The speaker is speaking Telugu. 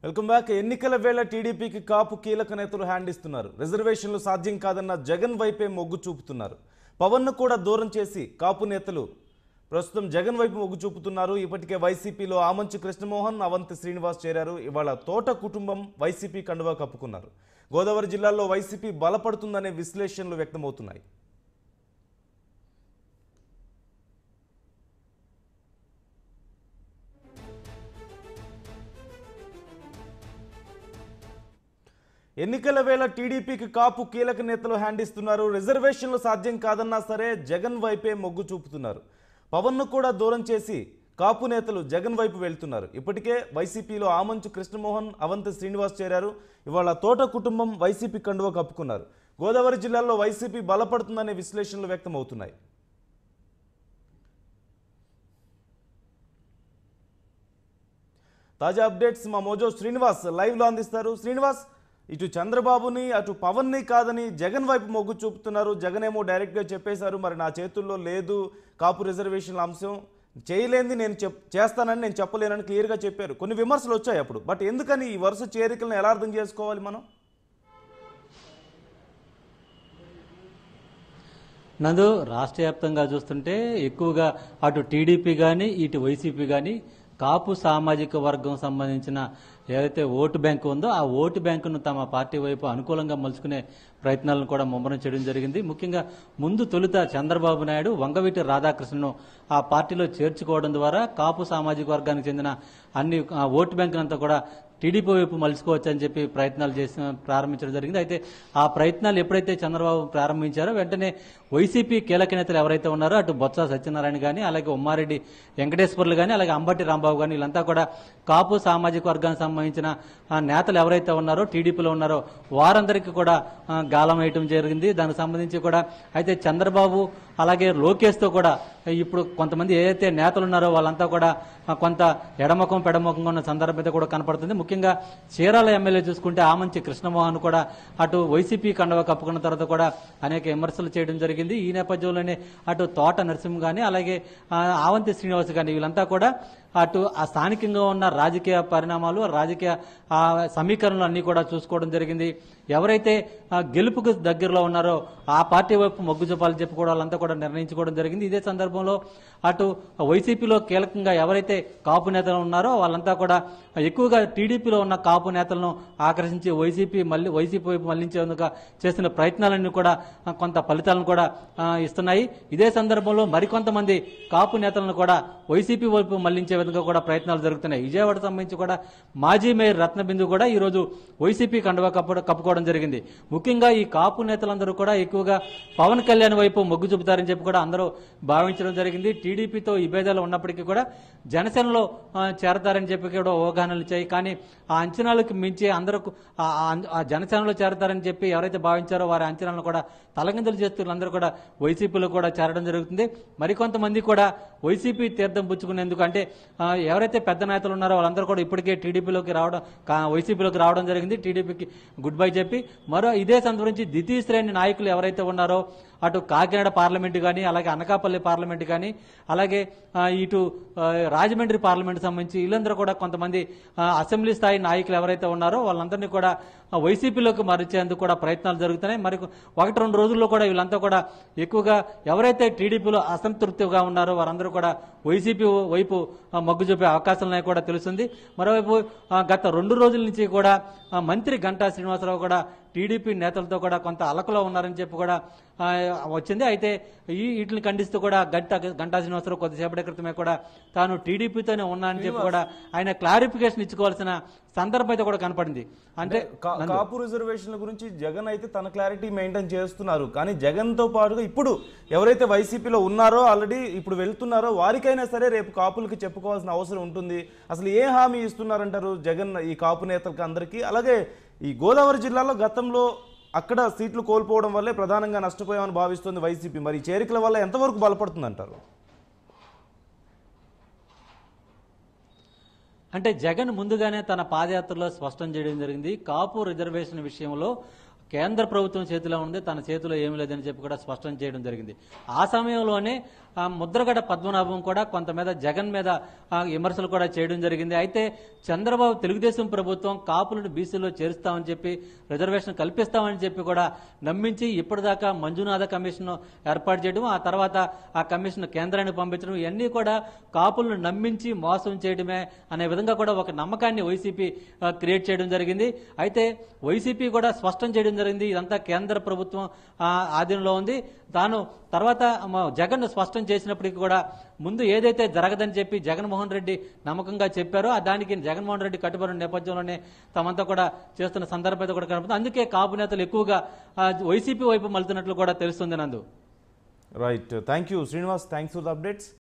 వెల్కమ్ బ్యాక్ ఎన్నికల వేళ టీడీపీకి కాపు కీలక నేతలు హ్యాండ్ ఇస్తున్నారు రిజర్వేషన్లు సాధ్యం కాదన్న జగన్ వైపే మొగ్గు చూపుతున్నారు పవన్ను కూడా దూరం చేసి కాపు నేతలు ప్రస్తుతం జగన్ వైపు మొగ్గు చూపుతున్నారు ఇప్పటికే వైసీపీలో ఆమంచి కృష్ణమోహన్ అవంతి శ్రీనివాస్ చేరారు ఇవాళ తోట కుటుంబం వైసీపీ కండువా కప్పుకున్నారు గోదావరి జిల్లాలో వైసీపీ బలపడుతుందనే విశ్లేషణలు వ్యక్తమవుతున్నాయి ఎన్నికల వేళ టీడీపీకి కాపు కీలక నేతలు హ్యాండ్ ఇస్తున్నారు రిజర్వేషన్లు సాధ్యం కాదన్నా సరే జగన్ వైపే మొగ్గు చూపుతున్నారు పవన్ను కూడా దూరం చేసి కాపు నేతలు జగన్ వైపు వెళ్తున్నారు ఇప్పటికే వైసీపీలో ఆమంచు కృష్ణమోహన్ అవంతి శ్రీనివాస్ చేరారు ఇవాళ తోట కుటుంబం వైసీపీ కండువ కప్పుకున్నారు గోదావరి జిల్లాలో వైసీపీ బలపడుతుందనే విశ్లేషణలు వ్యక్తమవుతున్నాయి తాజా అప్డేట్స్ మా మోజో శ్రీనివాస్ లైవ్లో అందిస్తారు శ్రీనివాస్ ఇటు చంద్రబాబుని అటు పవన్ని కాదని జగన్ వైపు మొగ్గు చూపుతున్నారు జగన్ ఏమో డైరెక్ట్గా చెప్పేశారు మరి నా చేతుల్లో లేదు కాపు రిజర్వేషన్ల అంశం చేయలేంది నేను చెప్ చేస్తానని నేను చెప్పలేనని క్లియర్గా చెప్పారు కొన్ని విమర్శలు వచ్చాయి అప్పుడు బట్ ఎందుకని ఈ వరుస చేరికలను ఎలా అర్థం చేసుకోవాలి మనం నందు రాష్ట్ర వ్యాప్తంగా చూస్తుంటే ఎక్కువగా అటు టీడీపీ కానీ ఇటు వైసీపీ కానీ కాపు సామాజిక వర్గం సంబంధించిన ఏదైతే ఓటు బ్యాంకు ఉందో ఆ ఓటు బ్యాంకును తమ పార్టీ వైపు అనుకూలంగా మలుచుకునే ప్రయత్నాలను కూడా ముమ్మరం చేయడం జరిగింది ముఖ్యంగా ముందు తొలుత చంద్రబాబు నాయుడు వంగవీటి రాధాకృష్ణను ఆ పార్టీలో చేర్చుకోవడం ద్వారా కాపు సామాజిక వర్గానికి చెందిన అన్ని ఆ ఓటు బ్యాంకులంతా కూడా టీడీపీ వైపు మలుచుకోవచ్చు అని చెప్పి ప్రయత్నాలు చేసి ప్రారంభించడం జరిగింది అయితే ఆ ప్రయత్నాలు ఎప్పుడైతే చంద్రబాబు ప్రారంభించారో వెంటనే వైసీపీ కీలక నేతలు ఎవరైతే ఉన్నారో అటు బొత్స సత్యనారాయణ కానీ అలాగే ఉమ్మారెడ్డి వెంకటేశ్వర్లు కానీ అలాగే అంబటి రాంబాబు కానీ వీళ్ళంతా కూడా కాపు సామాజిక వర్గానికి సంబంధించిన ఆ, నేతలు ఎవరైతే ఉన్నారో టీడీపీలో ఉన్నారో వారందరికీ కూడా ఆ, గాలం వేయటం జరిగింది దానికి సంబంధించి కూడా అయితే చంద్రబాబు అలాగే లోకేష్తో కూడా ఇప్పుడు కొంతమంది ఏదైతే నేతలు ఉన్నారో వాళ్ళంతా కూడా ఆ, కొంత ఎడమకం పెడమకంగా ఉన్న సందర్భం అయితే కూడా కనపడుతుంది ముఖ్యంగా చీరాల ఎమ్మెల్యే చూసుకుంటే ఆమంచి కృష్ణమోహన్ కూడా అటు వైసీపీ కండవ కప్పుకున్న తర్వాత కూడా అనేక విమర్శలు చేయడం జరిగింది ఈ నేపథ్యంలోనే అటు తోట నరసింహ కానీ అలాగే ఆ, ఆవంతి శ్రీనివాస్ కానీ వీళ్ళంతా కూడా అటు ఆ స్థానికంగా ఉన్న రాజకీయ పరిణామాలు రాజకీయ ఆ, సమీకరణలు అన్ని కూడా చూసుకోవడం జరిగింది ఎవరైతే ఆ, గెలుపుకు దగ్గరలో ఉన్నారో ఆ పార్టీ వైపు మొగ్గు చూపాలని చెప్పుకోవడం వాళ్ళంతా కూడా నిర్ణయించుకోవడం జరిగింది ఇదే సందర్భంలో అటు వైసీపీలో కీలకంగా ఎవరైతే కాపు నేతలు ఉన్నారో వాళ్ళంతా కూడా ఎక్కువగా టీడీపీలో ఉన్న కాపు నేతలను ఆకర్షించి వైసీపీ మళ్ళీ వైసీపీ వైపు మళ్లించేందుకు చేస్తున్న ప్రయత్నాలన్నీ కూడా ఆ, కొంత ఫలితాలను కూడా ఆ, ఇస్తున్నాయి ఇదే సందర్భంలో మరికొంతమంది కాపు నేతలను కూడా వైసీపీ వైపు మళ్లించే విధంగా కూడా ప్రయత్నాలు జరుగుతున్నాయి విజయవాడ సంబంధించి కూడా మాజీ మేయర్ రత్నబిందు కూడా ఈ రోజు వైసీపీ కండువా కప్పు కప్పుకోవడం జరిగింది ముఖ్యంగా ఈ కాపు నేతలందరూ కూడా ఎక్కువగా పవన్ కళ్యాణ్ వైపు మొగ్గు చూపుతారని చెప్పి కూడా అందరూ భావించడం జరిగింది టీడీపీతో విభేదాలు ఉన్నప్పటికీ కూడా జనసేనలో ఆ, చేరతారని చెప్పి కూడా అవగాహనలు ఇచ్చాయి కానీ ఆ అంచనాలకు మించి అందరూ ఆ- ఆ- ఆ జనసేనలో చేరతారని చెప్పి ఎవరైతే భావించారో వారి అంచనాలను కూడా తలకిందులు చేస్తున్న అందరూ కూడా వైసీపీలో కూడా చేరడం జరుగుతుంది మరికొంతమంది కూడా వైసీపీ తీర్థం పుచ్చుకునేందుకు అంటే ఆ, ఎవరైతే పెద్ద నేతలు ఉన్నారో వాళ్ళందరూ కూడా ఇప్పటికే టీడీపీలోకి రావడం కా- వైసీపీలోకి రావడం జరిగింది టీడీపీకి గుడ్ బై చెప్పి మరో ఇదే సందర్భంచి ద్వితీయ శ్రేణి నాయకులు ఎవరైతే ఉన్నారో అటు కాకినాడ పార్లమెంటు కానీ అలాగే అనకాపల్లి పార్లమెంటు కానీ అలాగే ఆ, ఇటు ఆ, రాజమండ్రి పార్లమెంట్ సంబంధించి వీళ్ళందరూ కూడా కొంతమంది ఆ, అసెంబ్లీ స్థాయి నాయకులు ఎవరైతే ఉన్నారో వాళ్ళందరినీ కూడా ఆ, వైసీపీలోకి మరిచేందుకు కూడా ప్రయత్నాలు జరుగుతున్నాయి మరి ఒకటి రెండు రోజుల్లో కూడా వీళ్ళంతా కూడా ఎక్కువగా ఎవరైతే టీడీపీలో అసంతృప్తిగా ఉన్నారో వారందరూ కూడా వైసీపీ వైపు ఆ, మొగ్గు చూపే అవకాశాలు ఉన్నాయి కూడా తెలుస్తుంది మరోవైపు ఆ, గత రెండు రోజుల నుంచి కూడా ఆ, మంత్రి గంటా శ్రీనివాసరావు కూడా టీడీపీ నేతలతో కూడా కొంత అలకలో ఉన్నారని చెప్పి కూడా ఆ, వచ్చింది అయితే ఈ వీటిని ఖండిస్తూ కూడా గంట గంటా శ్రీనివాసరావు కొద్దిసేపటి క్రితమే కూడా తాను టీడీపీతోనే ఉన్నానని చెప్పి కూడా ఆయన క్లారిఫికేషన్ ఇచ్చుకోవాల్సిన సందర్భం అయితే కూడా కనపడింది అంటే కా- కాపు రిజర్వేషన్ల గురించి జగన్ అయితే తన క్లారిటీ మెయింటైన్ చేస్తున్నారు కానీ జగన్ తో పాటుగా ఇప్పుడు ఎవరైతే వైసీపీలో ఉన్నారో ఆల్రెడీ ఇప్పుడు వెళ్తున్నారో వారికైనా సరే రేపు కాపులకి చెప్పుకోవాల్సిన అవసరం ఉంటుంది అసలు ఏ హామీ ఇస్తున్నారంటారు జగన్ ఈ కాపు నేతలకి అందరికీ అలాగే ఈ గోదావరి జిల్లాలో గతంలో అక్కడ సీట్లు కోల్పోవడం వల్లే ప్రధానంగా నష్టపోయామని భావిస్తుంది వైసీపీ మరి ఈ చేరికల వల్ల ఎంతవరకు బలపడుతుంది అంటారు అంటే జగన్ ముందుగానే తన పాదయాత్రలో స్పష్టం చేయడం జరిగింది కాపు రిజర్వేషన్ విషయంలో కేంద్ర ప్రభుత్వం చేతిలో ఉంది తన చేతిలో ఏమీ లేదని చెప్పి కూడా స్పష్టం చేయడం జరిగింది ఆ సమయంలోనే ఆ, ముద్రగడ పద్మనాభం కూడా కొంత మీద జగన్ మీద ఆ, విమర్శలు కూడా చేయడం జరిగింది అయితే చంద్రబాబు తెలుగుదేశం ప్రభుత్వం కాపులను బీసీలో చేరుస్తామని చెప్పి రిజర్వేషన్ కల్పిస్తామని చెప్పి కూడా నమ్మించి ఇప్పటిదాకా మంజునాథ కమిషన్ ఏర్పాటు చేయడం ఆ తర్వాత ఆ కమిషన్ కేంద్రానికి పంపించడం ఇవన్నీ కూడా కాపులను నమ్మించి మోసం చేయడమే అనే విధంగా కూడా ఒక నమ్మకాన్ని వైసీపీ ఆ, క్రియేట్ చేయడం జరిగింది అయితే వైసీపీ కూడా స్పష్టం చేయడం జరిగింది ఇదంతా కేంద్ర ప్రభుత్వం ఆ, ఆధీనంలో ఉంది తాను తర్వాత మ- జగన్ స్పష్టం చేసినప్పటికీ కూడా ముందు ఏదైతే జరగదని చెప్పి జగన్మోహన్ రెడ్డి నమ్మకంగా చెప్పారో ఆ దానికి జగన్మోహన్ రెడ్డి కట్టుబడిన నేపథ్యంలోనే తమంతా కూడా చేస్తున్న సందర్భం అయితే కూడా కనపడుతుంది అందుకే కాపు నేతలు ఎక్కువగా ఆ, వైసీపీ వైపు మలుతున్నట్లు కూడా తెలుస్తుంది Nandu right thank you Srinivas thanks for the updates